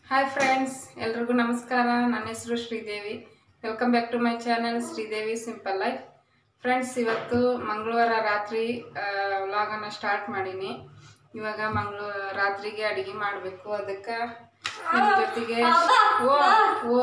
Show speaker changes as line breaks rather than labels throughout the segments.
Hi friends ಎಲ್ರಿಗೂ ನಮಸ್ಕಾರ ನನ್ನ ಹೆಸರು Sridevi welcome back to my channel Sridevi simple life friends ಇವತ್ತು ಮಂಗಳವಾರ ರಾತ್ರಿ ವ್ಲಾಗನ್ನು ಸ್ಟಾರ್ಟ್ ಮಾಡೀನಿ ಇವಾಗ ಮಂಗಳ ರಾತ್ರಿಗೆ ಅಡುಗೆ ಮಾಡಬೇಕು ಅದಕ್ಕೆ ನಿಮ್ಮ ಜೊತೆಗೆ ಓ ಓ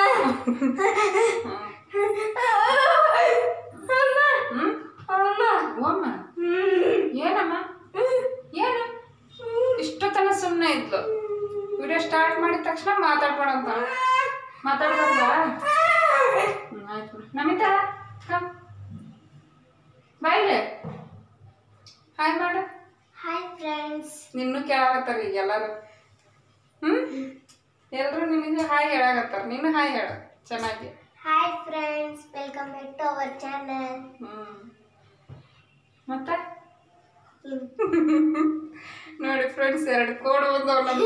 ಹ್ಞೂ ಓಮ್ಮ ಏನಮ್ಮ ಏನು ಇಷ್ಟೊತ್ತನ ಸುಮ್ಮನೆ ಇದ್ಲು ವಿಡಿಯೋ ಸ್ಟಾರ್ಟ್ ಮಾಡಿದ ತಕ್ಷಣ ಮಾತಾಡ್ಬೇಡ ಅಂತ ಮಾತಾಡ್ಬಾರ್ದ ಹ್ಮ್, ಆಯ್ತು ಬಿಡು. ನಮಿತಾ ಕಮ್ ಬಾಯ್ಲೆ ಹಾಯ್ ಮಾಡು
ಹಾಯ್ ಫ್ರೆಂಡ್ಸ್
ನಿನ್ನೂ ಕೇಳಾಕತ್ತಾರ ಈಗ ಎಲ್ಲರೂ ಹ್ಞೂ ಎಲ್ಲರೂ ನಿನಗೆ ಹಾಯ್ ಹೇಳಾಕತ್ತಾರ ನೀನು ಹಾಯ್ ಹೇಳ ಚೆನ್ನಾಗಿ
hi friends welcome back to our channel
ಹ್ಞೂ ಮತ್ತೆ ನೋಡಿ ಫ್ರೆಂಡ್ಸ್ ಎರಡು ಕೋಡ್ ಬಂದವ್ ನಮ್ಮ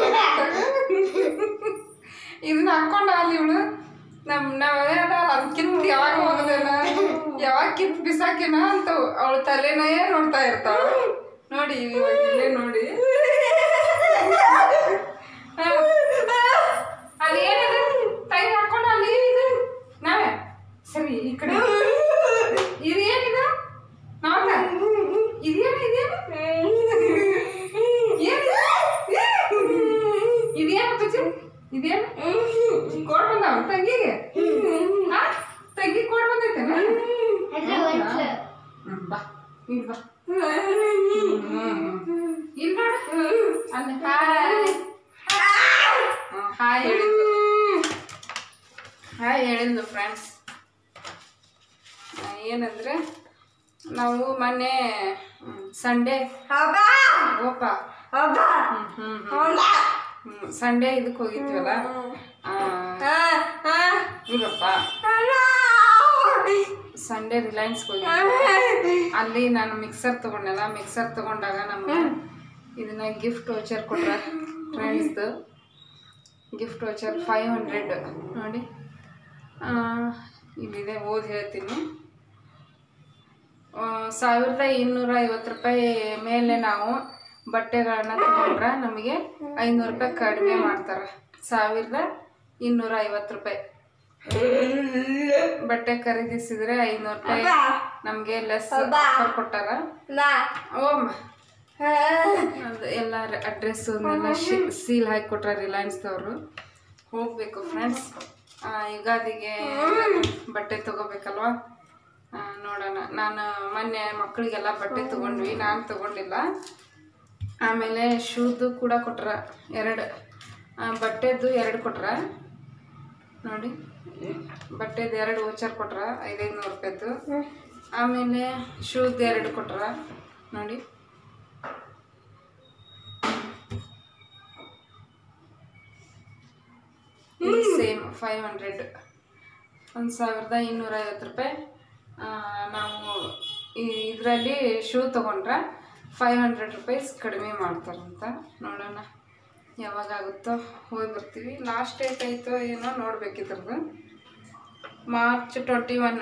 ಇದನ್ನ ಹಾಕೊಂಡ ಅಲ್ಲಿ ಇವಳು ನಮ್ ನಾವೇನ ಅದಕ್ಕಿಂತ ಯಾವಾಗ ಹೋಗದೇನ ಯಾವಾಗ ಕಿತ್ ಬಿಸಾಕಿನ ಅಂತ ಅವಳ ತಲೆನೇ ನೋಡ್ತಾ ಇರ್ತಾಳ ನೋಡಿ ಇವಾಗ ಇಲ್ಲೇ ನೋಡಿ ಹಾ. ಅಲ್ಲಿ ಏನಿದೆ ತೈ ಹಾಕೊಂಡ ಅಲ್ಲಿ ಇದೆ ನಾವೇ ಸರಿ ಈ ಕಡೆ ಇದು ಏನಿದೆ ನಾವ ಇದೇನು ಇದೇನು ಇದೇನು ತುಜಿ ಇದೇನು ಕೋಡ್ ಬಂದಾವ ತಂಗಿಗೆ ಹಾ ತಂಗಿ ಕೋಡ್ ಬಂದೈತೇನ ಹ್ಮ್, ಬಾ ಇಲ್ಲಿ ಬಾ ಇಲ್ಲಿ ನೋಡು ಅಲ್ಲಿ ಹಾಯ್ ಹ್ಮ್, ಹಾಯ್ ಹೇಳಿದ್ದು ಹಾಯ್ ಹೇಳಿದ್ದು ಫ್ರೆಂಡ್ಸ್ ಏನಂದ್ರೆ ನಾವು ಮೊನ್ನೆ ಸಂಡೇ ಓಪ ಹ್ಮ್ ಹ್ಮ್ ಹ್ಮ್ ಸಂಡೇ ಇದಕ್ಕೆ ಹೋಗಿದ್ವಲ್ಲ ಆ, ಇರಪ್ಪ ಸಂಡೇ ರಿಲಯನ್ಸ್ಗೆ ಹೋಗಿದ್ವಿ ಅಲ್ಲಿ ನಾನು ಮಿಕ್ಸರ್ ತಗೊಂಡೆಲ್ಲ ಮಿಕ್ಸರ್ ತಗೊಂಡಾಗ ನಮ್ಗೆ ಇದನ್ನ ಗಿಫ್ಟ್ ವೋಚರ್ ಕೊಟ್ರ ಫ್ರೆಂಡ್ಸ್ದು ಗಿಫ್ಟ್ ವೋಚರ್ ಫೈವ್ ಹಂಡ್ರೆಡ್ ನೋಡಿ ಆ, ಇಲ್ಲಿದೆ ಓದಿ ಹೇಳ್ತೀನಿ ಆ, ಸಾವಿರದ ಇನ್ನೂರ ಐವತ್ತು ರೂಪಾಯಿ ಮೇಲೆ ನಾವು ಬಟ್ಟೆಗಳನ್ನ ತಗೊಂಡ್ರೆ ನಮಗೆ ಐನೂರು ರೂಪಾಯಿ ಕಡಿಮೆ ಮಾಡ್ತಾರೆ ಸಾವಿರದ ಇನ್ನೂರ ಐವತ್ತು ರೂಪಾಯಿ ಬಟ್ಟೆ ಖರೀದಿಸಿದ್ರೆ ಐನೂರು ರೂಪಾಯಿ ನಮಗೆ ಲೆಸ್ ಆಫರ್ ಕೊಟ್ಟಾರ ಓಮ್ ಅದು ಎಲ್ಲ ಅಡ್ರೆಸ್ಸು ಎಲ್ಲ ಸೀಲ್ ಹಾಕಿ ಕೊಟ್ರ ರಿಲಯನ್ಸ್ದವರು ಹೋಗ್ಬೇಕು ಫ್ರೆಂಡ್ಸ್ ಯುಗಾದಿಗೆ ಬಟ್ಟೆ ತಗೋಬೇಕಲ್ವಾ ಆ, ನೋಡೋಣ ನಾನು ಮೊನ್ನೆ ಮಕ್ಕಳಿಗೆಲ್ಲ ಬಟ್ಟೆ ತಗೊಂಡ್ವಿ ನಾನು ತಗೊಂಡಿಲ್ಲ ಆಮೇಲೆ ಶೂದು ಕೂಡ ಕೊಟ್ರ ಎರಡು ಆ, ಬಟ್ಟೆದ್ದು ಎರಡು ಕೊಟ್ರ ನೋಡಿ ಬಟ್ಟೆದು ಎರಡು ವೋಚರ್ ಕೊಟ್ರ ಐದೈದು ನೂರು ರೂಪಾಯ್ದು ಆಮೇಲೆ ಶೂದ್ ಎರಡು ಕೊಟ್ರ ನೋಡಿ ಇದು ಸೇಮ್ ಫೈವ್ ಹಂಡ್ರೆಡ್ ಒಂದು ಸಾವಿರದ ಇನ್ನೂರ ಐವತ್ತು ರೂಪಾಯಿ ಆ, ನಾವು ಇದರಲ್ಲಿ ಶೂ ತೊಗೊಂಡ್ರೆ ಫೈವ್ ಹಂಡ್ರೆಡ್ ರುಪೀಸ್ ಕಡಿಮೆ ಮಾಡ್ತಾರಂತ ನೋಡೋಣ ಯಾವಾಗ ಆಗುತ್ತೋ ಹೋಗಿ ಬರ್ತೀವಿ ಲಾಸ್ಟ್ ಡೇಟ್ ಆಯಿತೋ ಏನೋ ನೋಡ್ಬೇಕಿದ್ರದ್ದು March twenty one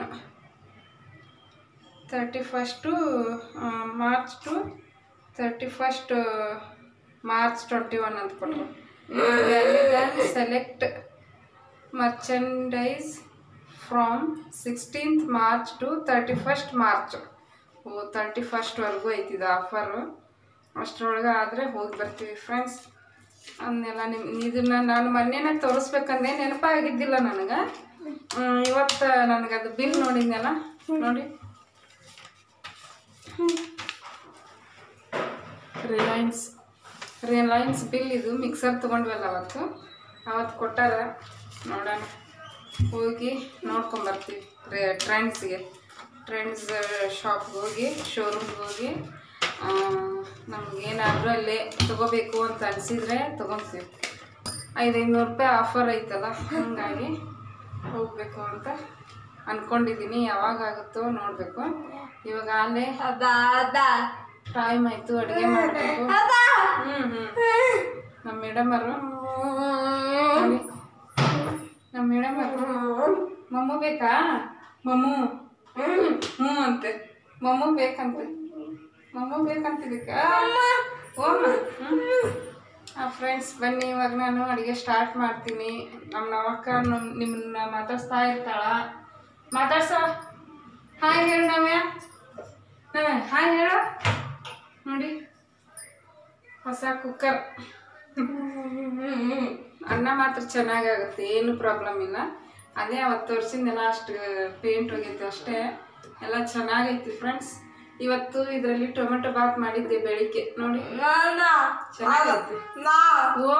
thirty first March to thirty first March twenty one ಅಂತ ಕೊಟ್ಟರು select merchandise from sixteenth March to thirty first March ಓ ತರ್ಟಿ ಫಸ್ಟ್ವರೆಗೂ ಐತಿದ ಆಫರು ಅಷ್ಟರೊಳಗೆ ಆದರೆ ಹೋಗಿ ಬರ್ತೀವಿ ಫ್ರೆಂಡ್ಸ್ ಅದನ್ನೆಲ್ಲ ನಿಮ್ ಇದನ್ನ ನಾನು ಮೊನ್ನೆನೇ ತೋರಿಸ್ಬೇಕಂದೆ ನೆನಪಾಗಿದ್ದಿಲ್ಲ ನನಗೆ ಇವತ್ತು ನನಗೆ ಅದು ಬಿಲ್ ನೋಡಿದ್ನಲ್ಲ ನೋಡಿ ರಿಲಯನ್ಸ್ ರಿಲಯನ್ಸ್ ಬಿಲ್ ಇದು ಮಿಕ್ಸರ್ ತೊಗೊಂಡ್ವಲ್ಲ ಅವತ್ತು ಅವತ್ತು ಕೊಟ್ಟಾರ ನೋಡೋಣ ಹೋಗಿ ನೋಡ್ಕೊಂಬರ್ತೀವಿ ರೇ ಟ್ರೆಂಡ್ಸ್ಗೆ ಟ್ರೆಂಡ್ಸ್ ಶಾಪ್ಗೆ ಹೋಗಿ ಶೋರೂಮ್ಗೆ ಹೋಗಿ ನಮಗೇನಾದರೂ ಅಲ್ಲೇ ತೊಗೋಬೇಕು ಅಂತ ಅನಿಸಿದ್ರೆ ತೊಗೊತೀವಿ ಐದೈದು ನೂರು ರೂಪಾಯಿ ಆಫರ್ ಐತಲ್ಲ ಹಾಗಾಗಿ ಹೋಗಬೇಕು ಅಂತ ಅಂದ್ಕೊಂಡಿದ್ದೀನಿ ಯಾವಾಗ ಆಗುತ್ತೋ ನೋಡಬೇಕು ಇವಾಗ ಅಲ್ಲೇ ಟೈಮ್ ಆಯಿತು ಅಡುಗೆ ಮಾಡಬೇಕು ಹ್ಞೂ ಹ್ಞೂ ನಮ್ಮ ಮೇಡಮರು ನೋಡಿ ನಮ್ಮ ಮೇಡಮರು ಮಮ್ಮು ಬೇಕಾ ಮಮ್ಮು ಹ್ಞೂ ಅಂತೆ ಮಮ್ಮು ಬೇಕಂತೆ ಮಮ್ಮು ಬೇಕಂತಿದ್ದಕ್ಕ ಓಮ್ಮ ಹ್ಞೂ ಫ್ರೆಂಡ್ಸ್ ಬನ್ನಿ ಇವಾಗ ನಾನು ಅಡುಗೆ ಸ್ಟಾರ್ಟ್ ಮಾಡ್ತೀನಿ ನಮ್ಮ ನವಕ್ಕ ನಮ್- ನಿಮ್ಮನ್ನ ಮಾತಾಡ್ಸ್ತಾ ಇರ್ತಾಳ ಮಾತಾಡ್ಸ ಹಾಯ್ ಹೇಳು ನವ್ಯ ನವ್ಯ ಹಾಯ್ ಹೇಳು ನೋಡಿ ಹೊಸ ಕುಕ್ಕರ್ ಅನ್ನ ಮಾತ್ರ ಚೆನ್ನಾಗಾಗುತ್ತೆ ಏನು ಪ್ರಾಬ್ಲಮ್ ಇಲ್ಲ ಅದೇ ಅವತ್ತು ವರ್ಷದಿಂದ ಅಷ್ಟು ಪೇಂಟ್ ಹೋಗಿತ್ತು ಅಷ್ಟೇ ಎಲ್ಲ ಚೆನ್ನಾಗೈತಿ ಫ್ರೆಂಡ್ಸ್ ಇವತ್ತು ಇದರಲ್ಲಿ ಟೊಮೆಟೊ ಬಾತ್ ಮಾಡಿದ್ದೆ ಬೆಳಿಗ್ಗೆ ನೋಡಿ ಚೆನ್ನಾಗೈತಿ ಓ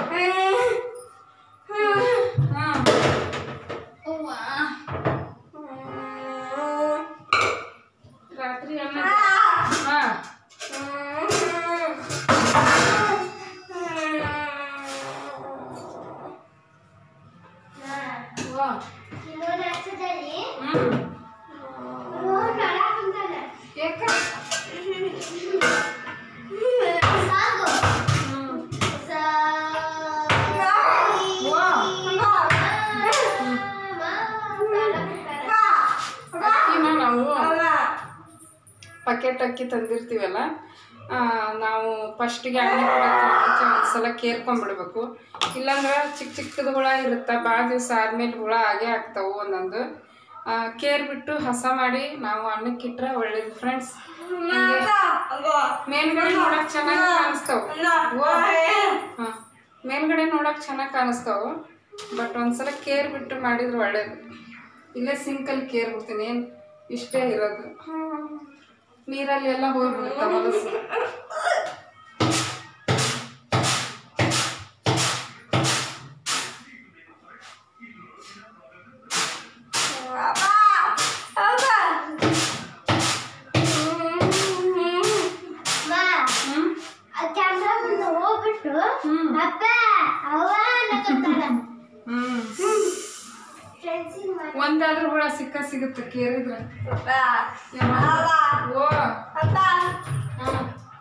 ಹಾ ಅವ್ವಾ. ರಾತ್ರಿ ಅನ್ನ ಹಾ ವಾ
ಇನ್ನೊಂದು ವರ್ಷದಲ್ಲಿ
ಹ್ಮ್
ನಳ ಕುಂತಾನೆ.
ಯಾಕ
ಸಾಗು.
ಹ್ಮ್
ಸಾ-
ವಾ ಅಕ್ಕಿನ ನಾವು ಪಕೆಟ್ ಅಕ್ಕಿ ತಂದಿರ್ತೀವಲ್ಲ ಆ, ನಾವು ಫಸ್ಟಿಗೆ ಅನ್ನ ಕೊಡೋಕ್ಕಿಂತ ಮುಂಚೆ ಒಂದ್ಸಲ ಕೇರ್ಕೊಂಡ್ಬಿಡ್ಬೇಕು ಇಲ್ಲಾಂದ್ರೆ ಚಿಕ್ಕ ಚಿಕ್ಕದ ಹುಳ ಇರುತ್ತೆ ಭಾಳ ದಿವಸ ಆದ್ಮೇಲೆ ಹುಳ ಆಗೇ ಆಗ್ತಾವು ಒಂದೊಂದು ಆ, ಕೇರ್ ಬಿಟ್ಟು ಹಸ ಮಾಡಿ ನಾವು ಅನ್ನಕ್ಕೆ ಇಟ್ರೆ ಒಳ್ಳೇದು ಫ್ರೆಂಡ್ಸ್ ಮೇಲ್ಗಡೆ ನೋಡಕ್ ಚೆನ್ನಾಗಿ ಕಾಣಿಸ್ತಾವ ಹಾ ಮೇಲ್ಗಡೆ ನೋಡಕ್ ಚೆನ್ನಾಗಿ ಕಾಣಿಸ್ತಾವು ಬಟ್ ಒಂದ್ಸಲ ಕೇರ್ ಬಿಟ್ಟು ಮಾಡಿದ್ರೆ ಒಳ್ಳೇದು ಇಲ್ಲೇ ಸಿಂಕಲ್ಲಿ ಕೇರ್ ಬಿಡ್ತೀನಿ ಏನು ಇಷ್ಟೇ ಇರೋದು ನೀರಲ್ಲಿ ಎಲ್ಲ ಹೋಗ್ಬಿಡುತ್ತೆ ಹೊಲಸು
ಮಾ,
ಹ್ಮ್
ಆ ಕ್ಯಾಮ್ರಾ ಮುಂದೆ ಹೋಗ್ಬಿಟ್ಟು
ಹ್ಮ್
ಅಪ್ಪ ಅವ್ವ ಅನ್ನಕತ್ತಾಳ.
ಹ್ಮ್
ಫ್ರೆಂಡ್ಸಿಗ್ ಮಾಡ್-
ಒಂದಾದ್ರೂ ಹುಳ ಸಿಕ್ಕ ಸಿಗುತ್ತೆ ಕೇರಿದ್ರೆ ಓ ಹ್ಮ್.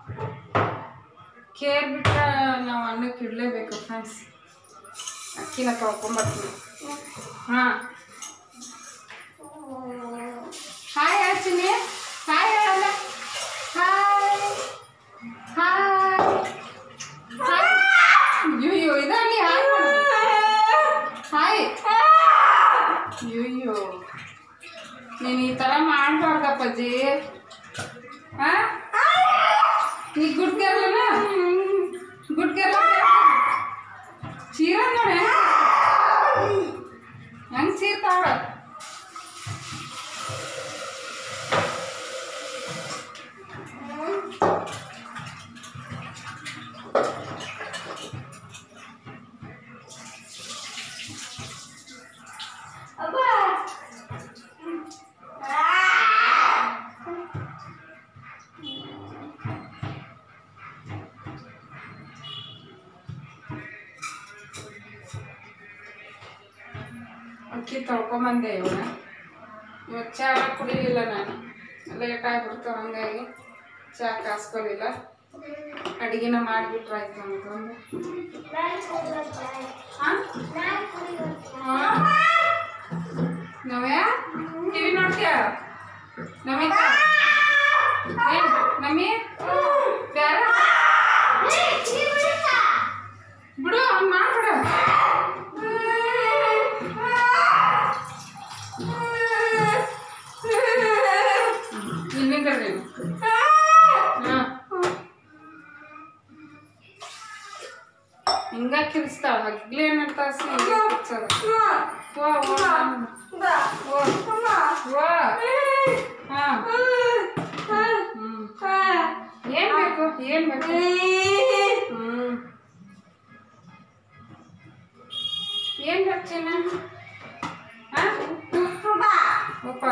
ಕೇರ್ ಬಿಟ್ರೆ ನಾವು ಅನ್ನಕ್ಕೆ ಇಡಲೇಬೇಕು ಫ್ರೆಂಡ್ಸ್ ಅಕ್ಕಿನ ತೊಳ್ಕೊಂಬರ್ತೀನಿ ಹಾಂ ಹಾಯ್ ಹಚ್ಚಿನಿ ಹಾಯ್ ಹೇಳಲ್ಲ ಹಾಯ್ ಹಾಯ್ ಹಾಯ್ ಅಯ್ಯೋ ಇದರಲ್ಲಿ ಹಾಯ್ ಮಾಡು. ಹಾಯ್ ಅಯ್ಯೋ ನೀನು ಈ ಥರ ಮಾಡಬಾರ್ದಪ್ಪಾಜಿ ಹಾಂ ನೀ ಗುಡ್ ಗರ್ಲನ ಗುಡ್ ಗರ್ಲ ಚೀರ ನೋಡಿ ಹೆಂಗ್ ಚೀರ್ತಾವ ಅಕ್ಕಿ ತೊಳ್ಕೊಂಬಂದೆ ಇವನ್ನ ಇವತ್ತು ಚಹಾ ಕುಡಿಲಿಲ್ಲ ನಾನು ಲೇಟ್ ಆಗ್ಬಿಡ್ತು ಹಂಗಾಗಿ ಚಹಾ ಕಾಸ್ಕೊಲಿಲ್ಲ ಅಡಿಗೆನ ಮಾಡಿಬಿಟ್ರಾಯ್ತು ಅಂತಂದು
ನಾನ್ ಕುಡಿಯೋದು.
ಹಾಂ
ನಾನ್ ಕುಡಿಯೋದು.
ನವ್ಯ ಟಿವಿ ನೋಡ್ತೀಯ ನಮಿತ ಏನ್ ನಮ್ಮಿ ಬ್ಯಾರ
ಏ, ಕಿವಿ ಬಿಡುತ್ತಾ?
ಬಿಡು ಅವ್ನು ಮಾಡ್ಬಿಡು ಇಲ್ಲಿಂದ ನೀನು ಹಾಂ ಹಿಂಗ ಕಿರಿಸ್ತಾಳ ಹಗ್ಲಿ ಏನಂತ ಹಿಂಗೆ ಕಿರ್ಸೋದು ವಾ ವಾ ವಾ ವಾ ಹಾಂ ಹ್ಮ್ ಏನ್ ಬೇಕು ಏನ್ ಬೇಕು ಹ್ಮ್ ಏನ್ ಬೇಕು ಚಿನ್ನ ಹಾ ಒಪ್ಪ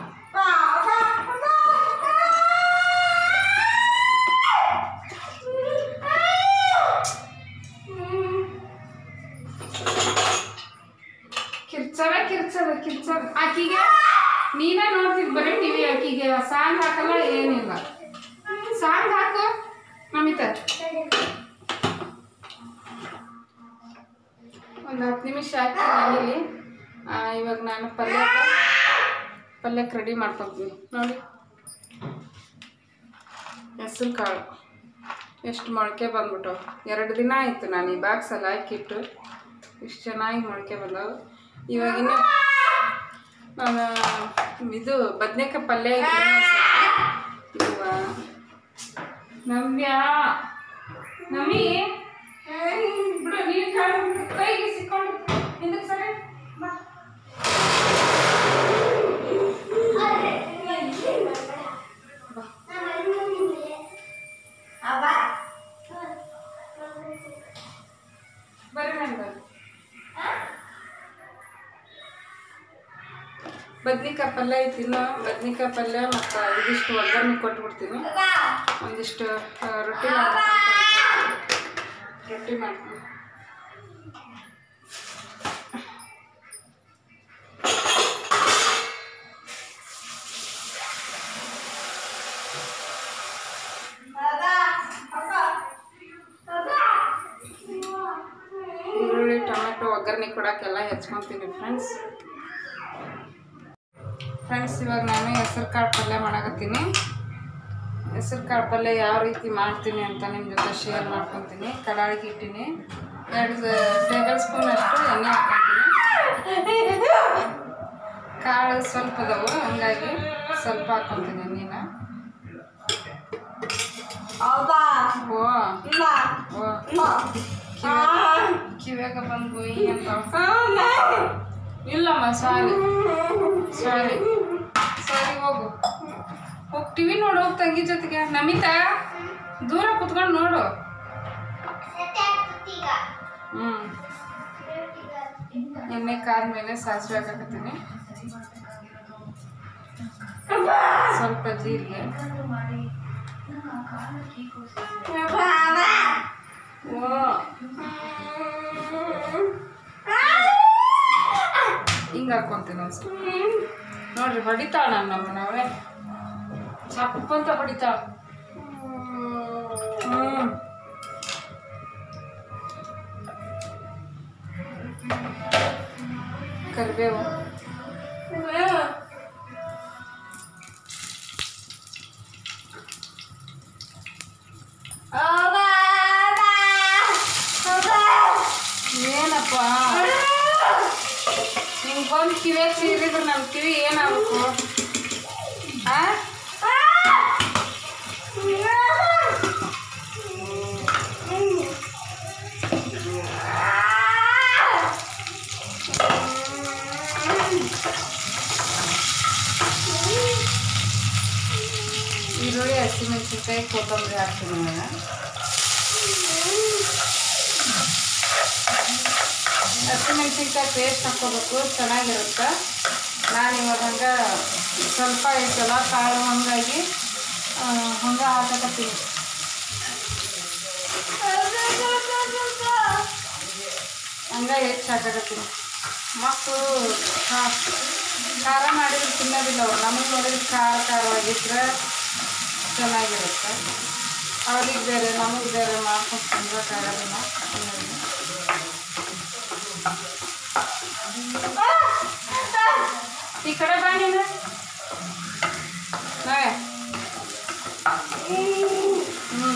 ಕಿರ್ಚದ ಕಿರ್ಚದ ಕಿರ್ಚದ ಆಕಿಗೆ ನೀನ ನೋಡ್ತಿದ್ ಬರೀ ಟಿವಿ ಆಕಿಗೆ ಸಾಂಗ್ ಹಾಕಲ್ಲ ಏನಿಲ್ಲ ಸಾಂಗ್ ಹಾಕು ನಮಿತ ಒಂದು ಹತ್ತು ನಿಮಿಷ ಆಯ್ತು ಮನೇಲಿ ಇವಾಗ ನಾನು ಪಲ್ಯಕ್ಕೆ ಪಲ್ಯಕ್ಕೆ ರೆಡಿ ಮಾಡ್ಕೊತೀನಿ ನೋಡಿ ಹೆಸರು ಕಾಳು ಎಷ್ಟು ಮೊಳಕೆ ಬಂದ್ಬಿಟ್ಟು ಎರಡು ದಿನ ಆಯಿತು ನಾನು ಈ ಬಾಕ್ಸಲ್ಲಿ ಹಾಕಿಟ್ಟು ಇಷ್ಟು ಚೆನ್ನಾಗಿ ಮೊಳಕೆ ಬಂದವು ಇವಾಗಿನ ನಾನು ಇದು ಬದನೇಕಾಯಿ ಪಲ್ಯ ಇತ್ತು ಇವ ನಮ್ಯ ನಮ್ಮಿ ಬಿಡು ನೀರು ಕಾಳು ಕೈಗೆ ಸಿಕ್ಕೊಂಡು ಹಿಂದಕ್ಕೆ ಸರಿ ಬಾ ಬರ್ರಿ ನಾನು ಬರ್ರಿ ಬದ್ನಿಕಾಯಿ ಪಲ್ಯ ಐತಿ ಇನ್ನು ಬದ್ನಿಕಾಯಿ ಪಲ್ಯ ಮತ್ತು ಇದಿಷ್ಟು ಒಗ್ಗರಣೆ ಕೊಟ್ಬಿಡ್ತೀನಿ ಒಂದಿಷ್ಟು ಆ, ರೊಟ್ಟಿ ಮಾಡ್ಬೇಕು ರೊಟ್ಟಿ ಮಾಡ್ತೀನಿ ಈರುಳ್ಳಿ ಟೊಮೆಟೊ ಒಗ್ಗರಣೆ ಕೊಡೋಕ್ಕೆಲ್ಲ ಹೆಚ್ಕೊತೀನಿ ಫ್ರೆಂಡ್ಸ್ ಫ್ರೆಂಡ್ಸ್ ಇವಾಗ ನಾನು ಹೆಸರು ಕಾಳು ಪಲ್ಯ ಮಾಡಕತ್ತೀನಿ ಹೆಸರು ಕಾಳು ಪಲ್ಯ ಯಾವ ರೀತಿ ಮಾಡ್ತೀನಿ ಅಂತ ನಿಮ್ಮ ಜೊತೆ ಶೇರ್ ಮಾಡ್ಕೊತೀನಿ ಕಡಾಳಿಗೆ ಇಟ್ಟಿನಿ ಎರಡು ಟೇಬಲ್ ಸ್ಪೂನ್ ಅಷ್ಟು ಎಣ್ಣೆ ಹಾಕ್ಕೊತೀನಿ ಕಾಳು ಸ್ವಲ್ಪ ಅದಾವು ಹಂಗಾಗಿ ಸ್ವಲ್ಪ ಹಾಕ್ಕೊತೀನಿ ಎಣ್ಣೆನ ಓ ಓ ಕಿವ್ಯಾಗ ಬಂದು ಗುಯಿ ಅಂತ ಇಲ್ಲಮ್ಮ ಸಾರಿ ಸಾರಿ ಸಾರಿ ಹೋಗು ಹೋಗಿ ಟಿವಿ ನೋಡು ಹೋಗಿ ತಂಗಿ ಜೊತೆಗೆ ನಮಿತಾ ದೂರ ಕುತ್ಕೊಂಡು ನೋಡು ಹ್ಞೂ ಎಣ್ಣೆ ಕಾದ್ಮೇಲೆ ಸಾಸಿವೆ ಹಾಕಕತ್ತೀನಿ ಸ್ವಲ್ಪ ಜೀರಿಗೆ ಓ ಹಿಂಗೆ ಹಾಕ್ಕೊಂತೀನಿ ಒಂದು ಸ್ವಲ್ಪ ನೋಡ್ರಿ ಹೊಡಿತಾಳ ನನ್ನ ನಮ್ಮ ನಾವೇ ಚಪ್ಪಂತ ಹೊಡಿತಾಳ ಹ್ಞೂ ಕರಿಬೇವು ಏನಪ್ಪ ನಿಂಗೆ ಬಂದು ಕಿವಿಯಾಗ ಸೀರಿದ್ರೆ ನಮ್ಮ ಕಿವಿ ಏನಾಗಬೇಕು ಆ ಈರುಳ್ಳಿ ಹಸಿಮೆಣಸಿನ್ಕಾಯಿ ಕೊತ್ತಂಬರಿ ಹಾಕ್ತೀನಿ ಇವಾಗ ಹಸಿಮೆಣಸಿನ್ಕಾಯಿ ಪೇಸ್ಟ್ ಹಾಕ್ಕೋಬೇಕು ಚೆನ್ನಾಗಿರುತ್ತೆ ನಾನು ಇವಾಗ ಹಂಗೆ ಸ್ವಲ್ಪ ಐತಲ್ಲ ಕಾಳು ಹಂಗಾಗಿ ಆ, ಹಂಗೆ ಹಾಕಕತ್ತೀನಿ ಹಂಗೆ ಹೆಚ್ಚು ಹಾಕಕತ್ತೀನಿ ಮಕ್ಕಳು ಖಾರ ಮಾಡಿದ್ರೆ ತಿನ್ನೋದಿಲ್ಲ ಅವ್ರು ನಮಗೆ ನೋಡಿದ್ರೆ ಖಾರ ಖಾರವಾಗಿದ್ರೆ ಚೆನ್ನಾಗಿರುತ್ತೆ ಅವ್ರಿಗೆ ಬೇರೆ ನಮಗೆ ಬೇರೆ ಮಾಡ್ಕೊಂಡು ತಿನ್ಬೇಕಾಗೋದಿಲ್ಲ ಹಂಗಾಗಿ ಈ ಕಡೆ ಬಾ ನೀನು ನಾವೇ ಹ್ಞೂ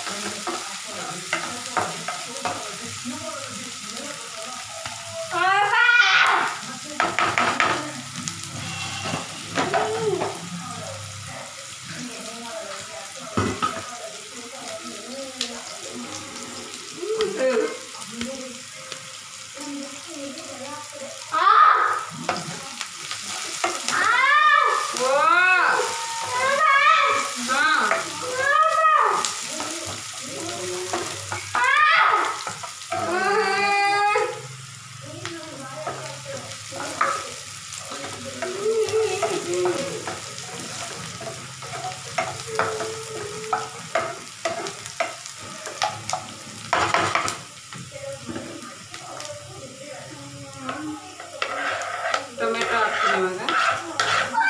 ಓ ಹಾಂ ಟೊಮೆಟೊ ಹಾಕ್ತೀನಿ ಇವಾಗ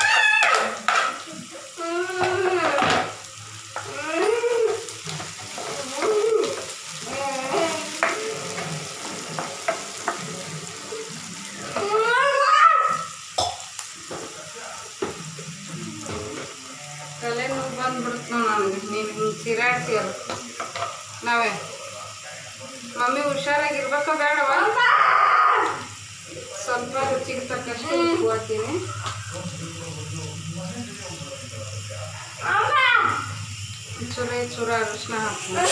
ತಲೆ ನೋವು ಬಂದ್ಬಿಡುತ್ತೆ ನನಗೆ ನೀನು ಹಿಂಗೆ ತಿರಾಡ್ತೀಯಲ್ಲ ನಾವೇ ಮಮ್ಮಿ ಹುಷಾರಾಗಿರ್ಬೇಕ ಬೇಡವ ಸ್ವಲ್ಪ ರುಚಿಗೆ ತಕ್ಕಷ್ಟು ಉಪ್ಪು ಹಾಕ್ತೀನಿ ಚೂರೇ ಚೂರ ಅರಿಶಿನ ಹಾಕ್ತೀನಿ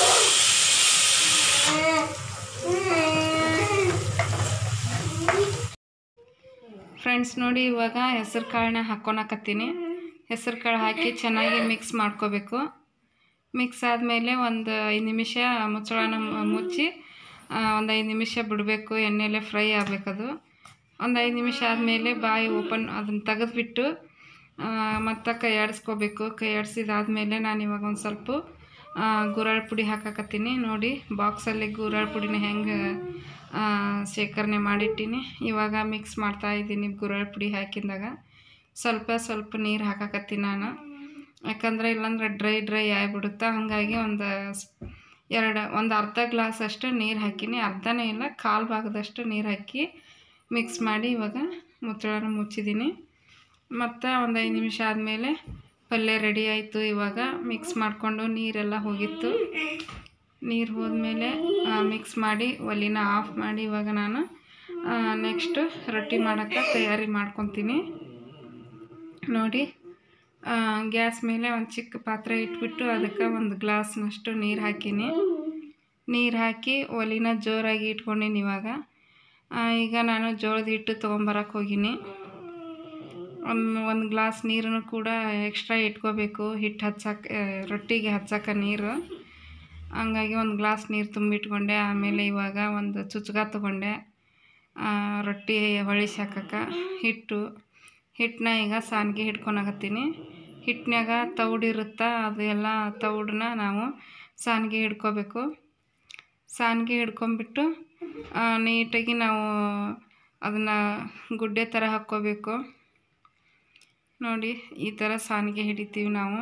ಫ್ರೆಂಡ್ಸ್ ನೋಡಿ ಇವಾಗ ಹೆಸರು ಕಾಳನ್ನ ಹಾಕ್ಕೊಳಕತ್ತೀನಿ ಹೆಸರು ಕಾಳು ಹಾಕಿ ಚೆನ್ನಾಗಿ ಮಿಕ್ಸ್ ಮಾಡ್ಕೋಬೇಕು ಮಿಕ್ಸ್ ಆದಮೇಲೆ ಒಂದು ಐದು ನಿಮಿಷ ಮುಚ್ಚಳನ ಮು- ಮುಚ್ಚಿ ಒಂದು ಐದು ನಿಮಿಷ ಬಿಡಬೇಕು ಎಣ್ಣೆಲೆ ಫ್ರೈ ಆಗಬೇಕದು ಒಂದು ಐದು ನಿಮಿಷ ಆದಮೇಲೆ ಬಾಯಿ ಓಪನ್ ಅದನ್ನು ತೆಗೆದ್ಬಿಟ್ಟು ಮತ್ತು ಕೈ ಆಡಿಸ್ಕೋಬೇಕು ಕೈ ಆಡಿಸಿದಾದ್ಮೇಲೆ ನಾನು ಇವಾಗ ಒಂದು ಸ್ವಲ್ಪ ಗುರಾಳ್ ಪುಡಿ ಹಾಕಕತ್ತೀನಿ ನೋಡಿ ಬಾಕ್ಸಲ್ಲಿ ಗುರಾಳ್ ಪುಡಿನ ಹೆಂಗೆ ಶೇಖರಣೆ ಮಾಡಿಟ್ಟಿನಿ ಇವಾಗ ಮಿಕ್ಸ್ ಮಾಡ್ತಾ ಇದ್ದೀನಿ ಗುರಾಳ್ ಪುಡಿ ಹಾಕಿದಾಗ ಸ್ವಲ್ಪ ಸ್ವಲ್ಪ ನೀರು ಹಾಕಕತ್ತೀನಿ ನಾನು ಯಾಕಂದರೆ ಇಲ್ಲಾಂದ್ರೆ ಡ್ರೈ ಡ್ರೈ ಆಗಿಬಿಡುತ್ತೆ ಹಾಗಾಗಿ ಒಂದು ಸ್- ಎರಡು ಒಂದು ಅರ್ಧ ಗ್ಲಾಸ್ ಅಷ್ಟು ನೀರು ಹಾಕಿನಿ ಅರ್ಧನೇ ಇಲ್ಲ ಕಾಲು ಭಾಗದಷ್ಟು ನೀರು ಹಾಕಿ ಮಿಕ್ಸ್ ಮಾಡಿ ಇವಾಗ ಮುಚ್ಚಳನ ಮುಚ್ಚಿದ್ದೀನಿ ಮತ್ತು ಒಂದು ಐದು ನಿಮಿಷ ಆದಮೇಲೆ ಪಲ್ಯ ರೆಡಿ ಆಯಿತು ಇವಾಗ ಮಿಕ್ಸ್ ಮಾಡಿಕೊಂಡು ನೀರೆಲ್ಲ ಹೋಗಿತ್ತು ನೀರು ಹೋದ್ಮೇಲೆ ಮಿಕ್ಸ್ ಮಾಡಿ ಒಲಿನ ಆಫ್ ಮಾಡಿ ಇವಾಗ ನಾನು ನೆಕ್ಸ್ಟ್ ರೊಟ್ಟಿ ಮಾಡೋಕ್ಕೆ ತಯಾರಿ ಮಾಡ್ಕೊತೀನಿ ನೋಡಿ ಗ್ಯಾಸ್ ಮೇಲೆ ಒಂದು ಚಿಕ್ಕ ಪಾತ್ರೆ ಇಟ್ಬಿಟ್ಟು ಅದಕ್ಕೆ ಒಂದು ಗ್ಲಾಸ್ನಷ್ಟು ನೀರು ಹಾಕೀನಿ ನೀರು ಹಾಕಿ ಒಲಿನ ಜೋರಾಗಿ ಇಟ್ಕೊಂಡೀನಿ ಇವಾಗ ಆ, ಈಗ ನಾನು ಜೋಳದ ಹಿಟ್ಟು ತೊಗೊಂಬರಕ್ಕೆ ಹೋಗೀನಿ ಒಂದು ಒಂದು ಗ್ಲಾಸ್ ನೀರನ್ನು ಕೂಡ ಎಕ್ಸ್ಟ್ರಾ ಇಟ್ಕೋಬೇಕು ಹಿಟ್ಟು ಹಚ್ಚಕ್ಕೆ ರೊಟ್ಟಿಗೆ ಹಚ್ಚಕ್ಕೆ ನೀರು ಹಂಗಾಗಿ ಒಂದು ಗ್ಲಾಸ್ ನೀರು ತುಂಬಿಟ್ಕೊಂಡೆ ಆಮೇಲೆ ಇವಾಗ ಒಂದು ಚುಚ್ಗ ತೊಗೊಂಡೆ ಆ, ರೊಟ್ಟಿ ಹೊಳಿಸಿ ಹಾಕಕ್ಕೆ ಹಿಟ್ಟು ಹಿಟ್ಟನ್ನ ಈಗ ಸಾನ್ಗೆ ಹಿಡ್ಕೊಳಕತ್ತೀನಿ ಹಿಟ್ಟಿನಾಗ ತೌಡಿರುತ್ತಾ ಅದು ಎಲ್ಲ ತೌಡನ್ನ ನಾವು ಸಾನ್ಗೆ ಹಿಡ್ಕೋಬೇಕು ಸಾನ್ಗೆ ಹಿಡ್ಕೊಂಬಿಟ್ಟು ಆ, ನೀಟಾಗಿ ನಾವು ಅದನ್ನು ಗುಡ್ಡೆ ಥರ ಹಾಕ್ಕೋಬೇಕು ನೋಡಿ ಈ ಥರ ಸಾನಿಗೆ ಹಿಡಿತೀವಿ ನಾವು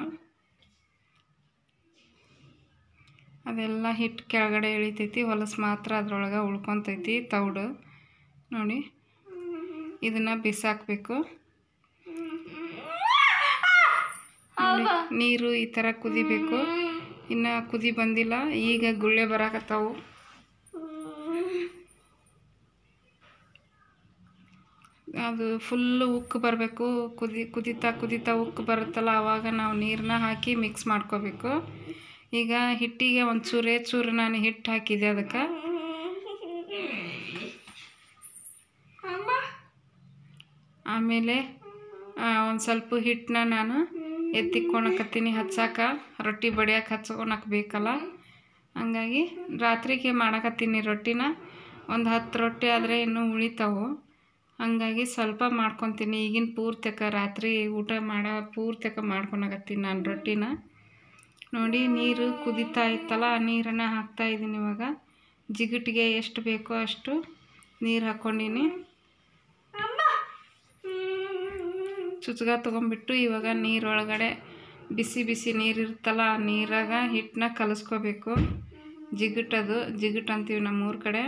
ಅದೆಲ್ಲ ಹಿಟ್ಟು ಕೆಳಗಡೆ ಇಳಿತೈತಿ ಹೊಲಸು ಮಾತ್ರ ಅದ್ರೊಳಗೆ ಉಳ್ಕೊತೈತಿ ತೌಡು ನೋಡಿ ಇದನ್ನು ಬಿಸಾಕಬೇಕು ನೀರು ಈ ಥರ ಕುದಿಬೇಕು ಇನ್ನು ಕುದಿ ಬಂದಿಲ್ಲ ಈಗ ಗುಳ್ಳೆ ಬರಾಕತ್ತಾವು ಅದು ಫುಲ್ಲು ಉಕ್ಕು ಬರಬೇಕು ಕುದಿ ಕುದಿತಾ ಕುದಿತಾ ಉಕ್ಕು ಬರುತ್ತಲ್ಲ ಆವಾಗ ನಾವು ನೀರನ್ನ ಹಾಕಿ ಮಿಕ್ಸ್ ಮಾಡ್ಕೋಬೇಕು ಈಗ ಹಿಟ್ಟಿಗೆ ಒಂದು ಚೂರೇ ಚೂರು ನಾನು ಹಿಟ್ಟು ಹಾಕಿದೆ ಅದಕ್ಕೆ ಆಮೇಲೆ ಒಂದು ಸ್ವಲ್ಪ ಹಿಟ್ಟನ್ನ ನಾನು ಎತ್ತಿಕ್ಕೊಳಕತ್ತೀನಿ ಹಚ್ಚಾಕ ರೊಟ್ಟಿ ಬಡಿಯಕ್ಕೆ ಹಚ್ಕೊಳಕ್ಕೆ ಬೇಕಲ್ಲ ಹಂಗಾಗಿ ರಾತ್ರಿಗೆ ಮಾಡಕತ್ತೀನಿ ರೊಟ್ಟಿನ ಒಂದು ಹತ್ತು ರೊಟ್ಟಿ ಆದರೆ ಇನ್ನೂ ಉಳಿತಾವು ಹಂಗಾಗಿ ಸ್ವಲ್ಪ ಮಾಡ್ಕೊತೀನಿ ಈಗಿನ ಪೂರ್ತಕ ರಾತ್ರಿ ಊಟ ಮಾಡೋ ಪೂರ್ತಕ ಮಾಡ್ಕೊಳಕತ್ತೀನಿ ನಾನು ರೊಟ್ಟಿನ ನೋಡಿ ನೀರು ಕುದೀತಾ ಇತ್ತಲ್ಲ ಆ ನೀರನ್ನು ಹಾಕ್ತಾ ಇದ್ದೀನಿ ಇವಾಗ ಜಿಗಟಿಗೆ ಎಷ್ಟು ಬೇಕೋ ಅಷ್ಟು ನೀರು ಹಾಕ್ಕೊಂಡೀನಿ ಚುಚ್ಗ ತೊಗೊಂಬಿಟ್ಟು ಇವಾಗ ನೀರೊಳಗಡೆ ಬಿಸಿ ಬಿಸಿ ನೀರು ಇರುತ್ತಲ್ಲ ಆ ನೀರಾಗ ಹಿಟ್ಟನ್ನ ಕಲಿಸ್ಕೋಬೇಕು ಜಿಗಟದು ಜಿಗಟ್ ಅಂತೀವಿ ನಮ್ಮೂರ ಕಡೆ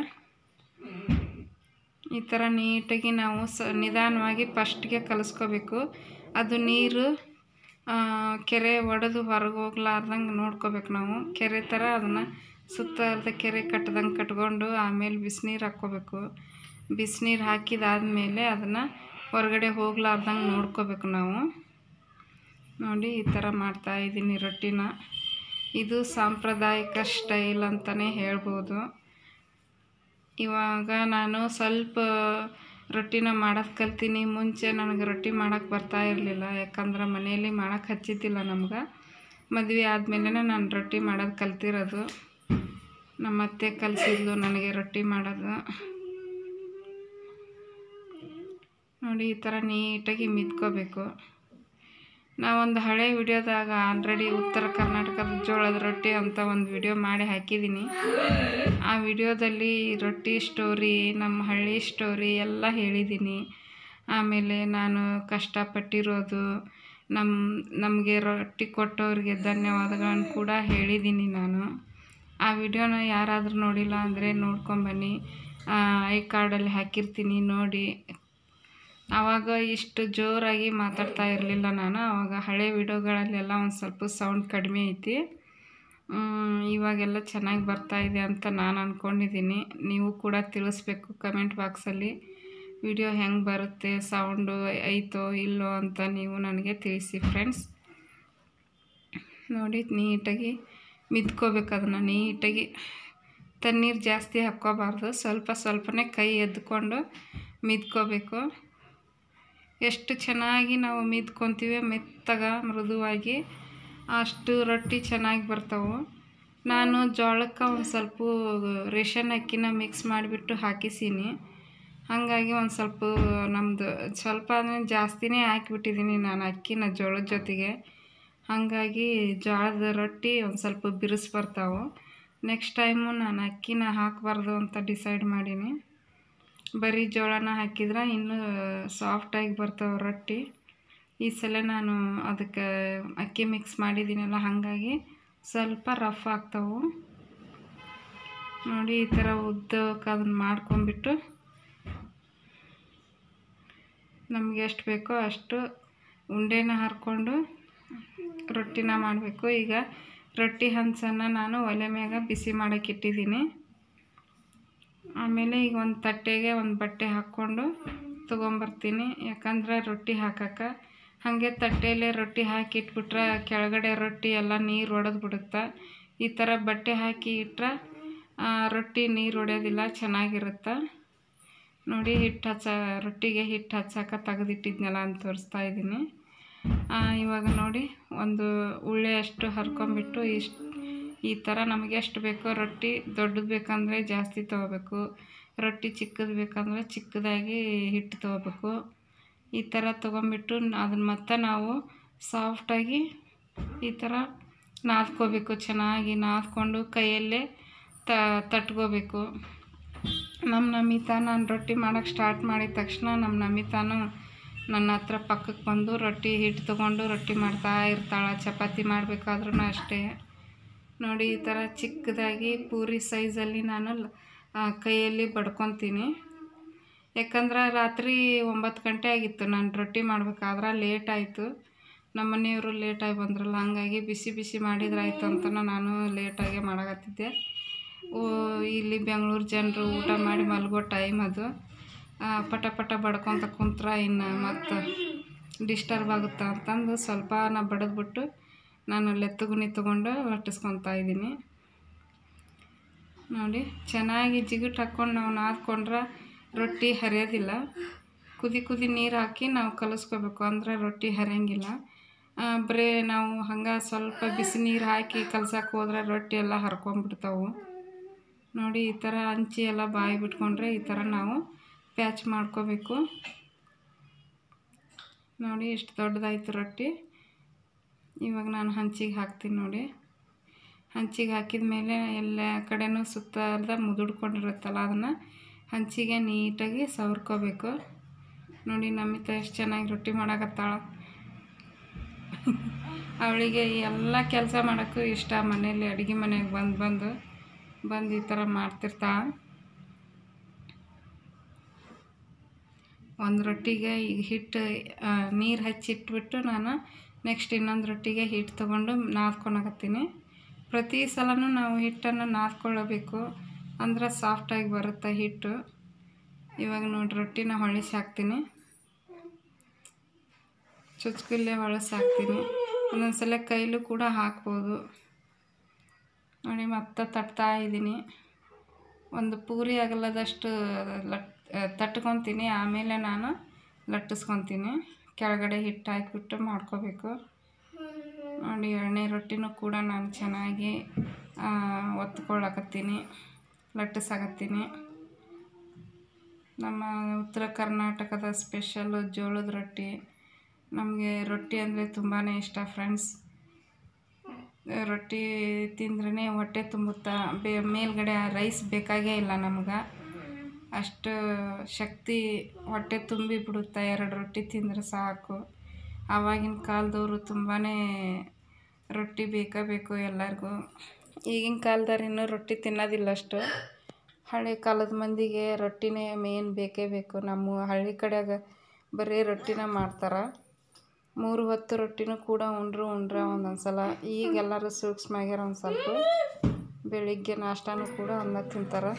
ಈ ಥರ ನೀಟಾಗಿ ನಾವು ಸ ನಿಧಾನವಾಗಿ ಫಸ್ಟ್ಗೆ ಕಲಿಸ್ಕೋಬೇಕು ಅದು ನೀರು ಆ, ಕೆರೆ ಒಡೆದು ಹೊರಗೆ ಹೋಗ್ಲಾರ್ದಂಗೆ ನೋಡ್ಕೋಬೇಕು ನಾವು ಕೆರೆ ಥರ ಅದನ್ನು ಸುತ್ತ ಅರ್ಧ ಕೆರೆ ಕಟ್ದಂಗೆ ಕಟ್ಕೊಂಡು ಆಮೇಲೆ ಬಿಸಿನೀರು ಹಾಕ್ಕೋಬೇಕು ಬಿಸಿನೀರು ಹಾಕಿದಾದ್ಮೇಲೆ ಅದನ್ನು ಹೊರಗಡೆ ಹೋಗ್ಲಾರ್ದಂಗೆ ನೋಡ್ಕೋಬೇಕು ನಾವು ನೋಡಿ ಈ ಥರ ಮಾಡ್ತಾ ಇದ್ದೀನಿ ರೊಟ್ಟಿನ ಇದು ಸಾಂಪ್ರದಾಯಿಕ ಸ್ಟೈಲ್ ಅಂತಲೇ ಹೇಳ್ಬೋದು ಇವಾಗ ನಾನು ಸ್ವಲ್ಪ ರೊಟ್ಟಿನ ಮಾಡೋದು ಕಲ್ತೀನಿ ಮುಂಚೆ ನನಗೆ ರೊಟ್ಟಿ ಮಾಡೋಕ್ಕೆ ಬರ್ತಾ ಇರಲಿಲ್ಲ ಯಾಕಂದ್ರೆ ಮನೆಯಲ್ಲಿ ಮಾಡೋಕ್ಕೆ ಹಚ್ಚಿದ್ದಿಲ್ಲ ನಮ್ಗೆ ಮದುವೆ ಆದಮೇಲೆ ನಾನು ರೊಟ್ಟಿ ಮಾಡೋದು ಕಲ್ತಿರೋದು ನಮ್ಮ ಅತ್ತೆ ಕಲಿಸಿದ್ಲು ನನಗೆ ರೊಟ್ಟಿ ಮಾಡೋದು ನೋಡಿ ಈ ಥರ ನೀಟಾಗಿ ಮಿದ್ಕೋಬೇಕು ನಾವೊಂದು ಹಳೆ ವಿಡಿಯೋದಾಗ ಆಲ್ರೆಡಿ ಉತ್ತರ ಕರ್ನಾಟಕದ ಜೋಳದ ರೊಟ್ಟಿ ಅಂತ ಒಂದು ವಿಡಿಯೋ ಮಾಡಿ ಹಾಕಿದ್ದೀನಿ ಆ ವಿಡಿಯೋದಲ್ಲಿ ರೊಟ್ಟಿ ಸ್ಟೋರಿ ನಮ್ಮ ಹಳ್ಳಿ ಸ್ಟೋರಿ ಎಲ್ಲ ಹೇಳಿದ್ದೀನಿ ಆಮೇಲೆ ನಾನು ಕಷ್ಟಪಟ್ಟಿರೋದು ನಮ್ಮ ನಮಗೆ ರೊಟ್ಟಿ ಕೊಟ್ಟವ್ರಿಗೆ ಧನ್ಯವಾದಗಳನ್ನು ಕೂಡ ಹೇಳಿದ್ದೀನಿ ನಾನು ಆ ವಿಡಿಯೋನ ಯಾರಾದರೂ ನೋಡಿಲ್ಲ ಅಂದರೆ ನೋಡ್ಕೊಂಬನ್ನಿ ಐ ಕಾರ್ಡಲ್ಲಿ ಹಾಕಿರ್ತೀನಿ ನೋಡಿ ಆವಾಗ ಇಷ್ಟು ಜೋರಾಗಿ ಮಾತಾಡ್ತಾ ಇರಲಿಲ್ಲ ನಾನು ಆವಾಗ ಹಳೆ ವಿಡಿಯೋಗಳಲ್ಲೆಲ್ಲ ಒಂದು ಸ್ವಲ್ಪ ಸೌಂಡ್ ಕಡಿಮೆ ಐತಿ ಮ್, ಇವಾಗೆಲ್ಲ ಚೆನ್ನಾಗಿ ಬರ್ತಾ ಇದೆ ಅಂತ ನಾನು ಅಂದ್ಕೊಂಡಿದ್ದೀನಿ ನೀವು ಕೂಡ ತಿಳಿಸ್ಬೇಕು ಕಮೆಂಟ್ ಬಾಕ್ಸಲ್ಲಿ ವಿಡಿಯೋ ಹೆಂಗೆ ಬರುತ್ತೆ ಸೌಂಡು ಐತೋ ಇಲ್ಲೋ ಅಂತ ನೀವು ನನಗೆ ತಿಳಿಸಿ ಫ್ರೆಂಡ್ಸ್ ನೋಡಿ ನೀಟಾಗಿ ಮಿದ್ಕೋಬೇಕು ಅದನ್ನು ನೀಟಾಗಿ ತಣ್ಣೀರು ಜಾಸ್ತಿ ಹಾಕ್ಕೋಬಾರ್ದು ಸ್ವಲ್ಪ ಸ್ವಲ್ಪನೇ ಕೈ ಎದ್ಕೊಂಡು ಮಿದ್ಕೋಬೇಕು ಎಷ್ಟು ಚೆನ್ನಾಗಿ ನಾವು ಮಿದ್ಕೊತೀವಿ ಮೆತ್ತಗ ಮೃದುವಾಗಿ ಅಷ್ಟು ರೊಟ್ಟಿ ಚೆನ್ನಾಗಿ ಬರ್ತಾವೆ ನಾನು ಜೋಳಕ್ಕೆ ಒಂದು ಸ್ವಲ್ಪ ರೇಷನ್ ಅಕ್ಕಿನ ಮಿಕ್ಸ್ ಮಾಡಿಬಿಟ್ಟು ಹಾಕಿಸೀನಿ ಹಾಗಾಗಿ ಒಂದು ಸ್ವಲ್ಪ ನಮ್ಮದು ಸ್ವಲ್ಪ ಅಂದರೆ ಜಾಸ್ತಿನೇ ಹಾಕಿಬಿಟ್ಟಿದ್ದೀನಿ ನಾನು ಅಕ್ಕಿನ ಜೋಳದ ಜೊತೆಗೆ ಹಾಗಾಗಿ ಜೋಳದ ರೊಟ್ಟಿ ಒಂದು ಸ್ವಲ್ಪ ಬಿರುಸು ಬರ್ತಾವೆ ನೆಕ್ಸ್ಟ್ ಟೈಮು ನಾನು ಅಕ್ಕಿನ ಹಾಕಬಾರ್ದು ಅಂತ ಡಿಸೈಡ್ ಮಾಡೀನಿ ಬರೀ ಜೋಳನ ಹಾಕಿದ್ರೆ ಇನ್ನೂ ಸಾಫ್ಟಾಗಿ ಬರ್ತಾವೆ ರೊಟ್ಟಿ ಈ ಸಲ ನಾನು ಅದಕ್ಕೆ ಅಕ್ಕಿ ಮಿಕ್ಸ್ ಮಾಡಿದ್ದೀನಲ್ಲ ಹಾಗಾಗಿ ಸ್ವಲ್ಪ ರಫ್ ಆಗ್ತಾವೆ ನೋಡಿ ಈ ಥರ ಉದ್ದಕ್ಕೆ ಅದನ್ನು ಮಾಡ್ಕೊಂಬಿಟ್ಟು ನಮಗೆ ಎಷ್ಟು ಬೇಕೋ ಅಷ್ಟು ಉಂಡೆನ ಹರ್ಕೊಂಡು ರೊಟ್ಟಿನ ಮಾಡಬೇಕು ಈಗ ರೊಟ್ಟಿ ಹಂಚನ್ನು ನಾನು ಒಲೆ ಮ್ಯಾಗ ಬಿಸಿ ಮಾಡೋಕೆ ಇಟ್ಟಿದ್ದೀನಿ ಆಮೇಲೆ ಈಗ ಒಂದು ತಟ್ಟೆಗೆ ಒಂದು ಬಟ್ಟೆ ಹಾಕ್ಕೊಂಡು ತೊಗೊಂಬರ್ತೀನಿ ಯಾಕಂದ್ರೆ ರೊಟ್ಟಿ ಹಾಕಕ್ಕೆ ಹಾಗೆ ತಟ್ಟೆಯಲ್ಲೇ ರೊಟ್ಟಿ ಹಾಕಿ ಇಟ್ಬಿಟ್ರೆ ಕೆಳಗಡೆ ರೊಟ್ಟಿ ಎಲ್ಲ ನೀರು ಒಡೆದು ಬಿಡುತ್ತೆ ಈ ಥರ ಬಟ್ಟೆ ಹಾಕಿ ಇಟ್ರೆ ಆ, ರೊಟ್ಟಿ ನೀರು ಒಡೆಯೋದಿಲ್ಲ ಚೆನ್ನಾಗಿರುತ್ತೆ ನೋಡಿ ಹಿಟ್ಟು ಹಚ್ಚ ರೊಟ್ಟಿಗೆ ಹಿಟ್ಟು ಹಚ್ಚಕ್ಕೆ ತೆಗೆದಿಟ್ಟಿದ್ನಲ್ಲ ಅಂತ ತೋರಿಸ್ತಾ ಇದ್ದೀನಿ ಆ, ಇವಾಗ ನೋಡಿ ಒಂದು ಉಳ್ಳೆ ಅಷ್ಟು ಹರ್ಕೊಂಬಿಟ್ಟು ಇಷ್ಟು ಈ ಥರ ನಮಗೆ ಎಷ್ಟು ಬೇಕೋ ರೊಟ್ಟಿ ದೊಡ್ಡದು ಬೇಕಂದರೆ ಜಾಸ್ತಿ ತೊಗೋಬೇಕು ರೊಟ್ಟಿ ಚಿಕ್ಕದು ಬೇಕಂದರೆ ಚಿಕ್ಕದಾಗಿ ಹಿಟ್ಟು ತೊಗೋಬೇಕು ಈ ಥರ ತೊಗೊಂಬಿಟ್ಟು ಅದನ್ನು ಮತ್ತೆ ನಾವು ಸಾಫ್ಟಾಗಿ ಈ ಥರ ನಾದ್ಕೋಬೇಕು ಚೆನ್ನಾಗಿ ನಾದ್ಕೊಂಡು ಕೈಯಲ್ಲೇ ತ ತಟ್ಕೋಬೇಕು ನಮ್ಮ ನಮಿತಾ ನಾನು ರೊಟ್ಟಿ ಮಾಡೋಕ್ಕೆ ಸ್ಟಾರ್ಟ್ ಮಾಡಿದ ತಕ್ಷಣ ನಮ್ಮ ನಮಿತಾನು ನನ್ನ ಹತ್ರ ಪಕ್ಕಕ್ಕೆ ಬಂದು ರೊಟ್ಟಿ ಹಿಟ್ಟು ತೊಗೊಂಡು ರೊಟ್ಟಿ ಮಾಡ್ತಾ ಇರ್ತಾಳೆ ಚಪಾತಿ ಮಾಡಬೇಕಾದ್ರೂ ಅಷ್ಟೇ ನೋಡಿ ಈ ಥರ ಚಿಕ್ಕದಾಗಿ ಪೂರಿ ಸೈಜಲ್ಲಿ ನಾನು ಲ- ಆ, ಕೈಯಲ್ಲಿ ಬಡ್ಕೊತೀನಿ ಯಾಕಂದ್ರೆ ರಾತ್ರಿ ಒಂಬತ್ತು ಗಂಟೆ ಆಗಿತ್ತು ನಾನು ರೊಟ್ಟಿ ಮಾಡ್ಬೇಕಾದ್ರೆ ಲೇಟ್ ಆಯಿತು ನಮ್ಮ ಮನೆಯವರು ಲೇಟಾಗಿ ಬಂದ್ರಲ್ಲ ಹಂಗಾಗಿ ಬಿಸಿ ಬಿಸಿ ಮಾಡಿದ್ರಾಯ್ತು ಅಂತ ನಾನು ಲೇಟಾಗೆ ಮಾಡಕತ್ತಿದ್ದೆ ಓ ಇಲ್ಲಿ ಬೆಂಗಳೂರು ಜನರು ಊಟ ಮಾಡಿ ಮಲಗೋ ಟೈಮ್ ಅದು ಆ, ಪಟ ಪಟ ಬಡ್ಕೊತ ಕುಂತ್ರ ಇನ್ನು ಮತ್ತು ಡಿಸ್ಟರ್ಬ್ ಆಗುತ್ತಾ ಅಂತಂದು ಸ್ವಲ್ಪ ನಾ ಬಡಿದ್ಬಿಟ್ಟು ನಾನು ಲೆತ್ತಗುನಿ ತೊಗೊಂಡು ಲಟ್ಟಿಸ್ಕೊತಾ ಇದ್ದೀನಿ ನೋಡಿ ಚೆನ್ನಾಗಿ ಜಿಗುಟ್ ಹಾಕ್ಕೊಂಡು ನಾವು ನಾದ್ಕೊಂಡ್ರೆ ರೊಟ್ಟಿ ಹರಿಯೋದಿಲ್ಲ ಕುದಿ ಕುದಿ ನೀರು ಹಾಕಿ ನಾವು ಕಲಿಸ್ಕೋಬೇಕು ಅಂದರೆ ರೊಟ್ಟಿ ಹರಿಯಂಗಿಲ್ಲ ಆ, ಬರೀ ನಾವು ಹಂಗೆ ಸ್ವಲ್ಪ ಬಿಸಿ ನೀರು ಹಾಕಿ ಕಲ್ಸಕ್ಕೆ ಹೋದ್ರೆ ರೊಟ್ಟಿ ಎಲ್ಲ ಹರ್ಕೊಂಡ್ಬಿಡ್ತಾವೆ ನೋಡಿ ಈ ಥರ ಹಂಚಿ ಎಲ್ಲ ಬಾಯಿ ಬಿಟ್ಕೊಂಡ್ರೆ ಈ ಥರ ನಾವು ಪ್ಯಾಚ್ ಮಾಡ್ಕೋಬೇಕು ನೋಡಿ ಎಷ್ಟು ದೊಡ್ಡದಾಯ್ತು ರೊಟ್ಟಿ ಇವಾಗ ನಾನು ಹಂಚಿಗೆ ಹಾಕ್ತೀನಿ ನೋಡಿ ಹಂಚಿಗೆ ಹಾಕಿದ ಮೇಲೆ ಎಲ್ಲ ಕಡೆನೂ ಸುತ್ತಲ್ದ ಮುದುಡ್ಕೊಂಡಿರುತ್ತಲ್ಲ ಅದನ್ನು ಹಂಚಿಗೆ ನೀಟಾಗಿ ಸವರ್ಕೋಬೇಕು ನೋಡಿ ನಮಿತ ಎಷ್ಟು ಚೆನ್ನಾಗಿ ರೊಟ್ಟಿ ಮಾಡಕತ್ತಾಳ ಅವಳಿಗೆ ಎಲ್ಲ ಕೆಲಸ ಮಾಡೋಕ್ಕೂ ಇಷ್ಟ ಮನೇಲಿ ಅಡುಗೆ ಮನೆಗೆ ಬಂದು ಬಂದು ಬಂದು ಈ ಥರ ಮಾಡ್ತಿರ್ತಾಳೆ ಒಂದು ರೊಟ್ಟಿಗೆ ಈಗ ಹಿಟ್ಟು ನೀರು ಹಚ್ಚಿಟ್ಬಿಟ್ಟು ನಾನು ನೆಕ್ಸ್ಟ್ ಇನ್ನೊಂದು ರೊಟ್ಟಿಗೆ ಹಿಟ್ಟು ತೊಗೊಂಡು ನಾದ್ಕೊಳಕತ್ತೀನಿ ಪ್ರತಿ ಸಲನೂ ನಾವು ಹಿಟ್ಟನ್ನು ನಾದ್ಕೊಳ್ಳಬೇಕು ಅಂದ್ರೆ ಸಾಫ್ಟಾಗಿ ಬರುತ್ತೆ ಹಿಟ್ಟು ಇವಾಗ ನೋಡಿ ರೊಟ್ಟಿನ ಹೊಳಿಸಿ ಹಾಕ್ತೀನಿ ಚುಚ್ಕಿಲ್ಲೇ ಹೊಳಸಿ ಹಾಕ್ತೀನಿ ಒಂದೊಂದು ಸಲ ಕೈಲೂ ಕೂಡ ಹಾಕ್ಬೋದು ನೋಡಿ ಮತ್ತೆ ತಟ್ತಾ ಇದ್ದೀನಿ ಒಂದು ಪೂರಿ ಅಗಲದಷ್ಟು ಲಟ್ ತಟ್ಕೊತೀನಿ ಆಮೇಲೆ ನಾನು ಲಟ್ಟಿಸ್ಕೊತೀನಿ ಕೆಳಗಡೆ ಹಿಟ್ಟು ಹಾಕಿಬಿಟ್ಟು ಮಾಡ್ಕೋಬೇಕು ನೋಡಿ ಎಣ್ಣೆ ರೊಟ್ಟಿನೂ ಕೂಡ ನಾನು ಚೆನ್ನಾಗಿ ಆ, ಒತ್ಕೊಳ್ಳಕತ್ತೀನಿ ಲಟ್ಟಿಸಾಕತ್ತೀನಿ ನಮ್ಮ ಉತ್ತರ ಕರ್ನಾಟಕದ ಸ್ಪೆಷಲ್ಲು ಜೋಳದ ರೊಟ್ಟಿ ನಮಗೆ ರೊಟ್ಟಿ ಅಂದರೆ ತುಂಬಾ ಇಷ್ಟ ಫ್ರೆಂಡ್ಸ್ ರೊಟ್ಟಿ ತಿಂದ್ರೇ ಹೊಟ್ಟೆ ತುಂಬುತ್ತಾ ಬೇ ಮೇಲ್ಗಡೆ ರೈಸ್ ಬೇಕಾಗೇ ಇಲ್ಲ ನಮ್ಗೆ ಅಷ್ಟು ಶಕ್ತಿ ಹೊಟ್ಟೆ ತುಂಬಿ ಬಿಡುತ್ತೆ ಎರಡು ರೊಟ್ಟಿ ತಿಂದರೆ ಸಾಕು ಆವಾಗಿನ ಕಾಲದವರು ತುಂಬಾ ರೊಟ್ಟಿ ಬೇಕೇ ಬೇಕು ಎಲ್ಲರಿಗೂ ಈಗಿನ ಕಾಲದವ್ರು ಇನ್ನೂ ರೊಟ್ಟಿ ತಿನ್ನೋದಿಲ್ಲ ಅಷ್ಟು ಹಳೆ ಕಾಲದ ಮಂದಿಗೆ ರೊಟ್ಟಿನೇ ಮೇನ್ ಬೇಕೇ ಬೇಕು ನಮ್ಮ ಹಳ್ಳಿ ಕಡೆಯಾಗ ಬರೀ ರೊಟ್ಟಿನ ಮಾಡ್ತಾರೆ ಮೂರು ಹೊತ್ತು ರೊಟ್ಟಿನೂ ಕೂಡ ಉಂಡ್ರು ಉಂಡ್ರ ಒಂದೊಂದು ಸಲ ಈಗ ಎಲ್ಲರೂ ಸೂಕ್ಷ್ಮ ಆಗ್ಯಾರ ಒಂದು ಸ್ವಲ್ಪ ಬೆಳಿಗ್ಗೆ ನಾಷ್ಟಾನೂ ಕೂಡ ಅನ್ನ ತಿಂತಾರೆ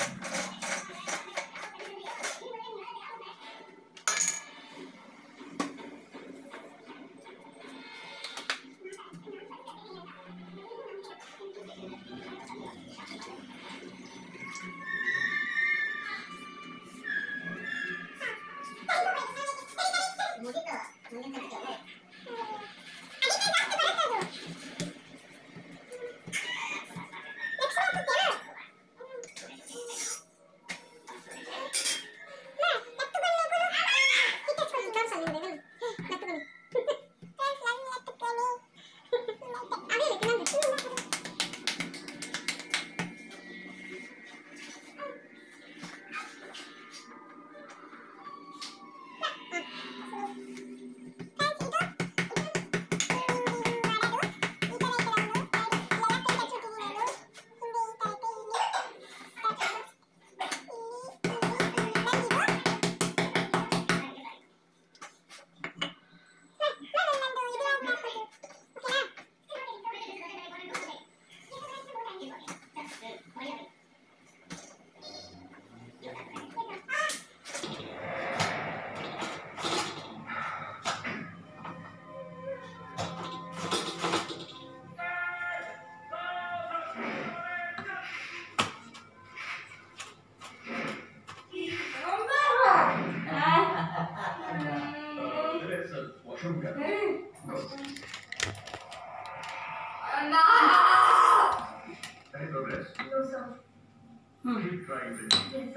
Any progress?
ಹ್ಞೂ
Keep trying this. There's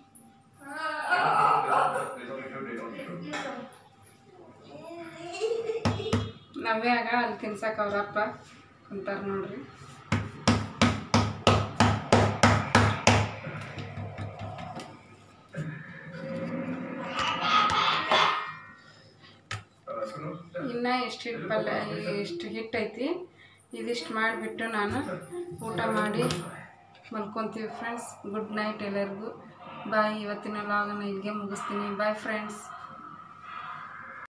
only two days on the show.
ನವ್ಯಾಗ ಅಲ್ಲಿ ತಿನ್ಸಕ್ಕೆ ಅವ್ರಪ್ಪ ಕುಂತಾರ ನೋಡ್ರಿ
Uh, Sunu,
ಇನ್ನು ಎಷ್ಟು ಹಿಟ್ಟು ಪಲ್ಯ ಎಷ್ಟು ಹಿಟ್ಟು ಐತಿ ಇದಿಷ್ಟು ಮಾಡಿಬಿಟ್ಟು ನಾನು ಊಟ ಮಾಡಿ ಮಲ್ಕೊತೀವಿ ಫ್ರೆಂಡ್ಸ್ ಗುಡ್ ನೈಟ್ ಎಲ್ಲರಿಗೂ ಬಾಯ್ ಇವತ್ತಿನ ಲಾಗನ್ನ ಇಲ್ಲಿಗೆ ಮುಗಿಸ್ತೀನಿ ಬಾಯ್ ಫ್ರೆಂಡ್ಸ್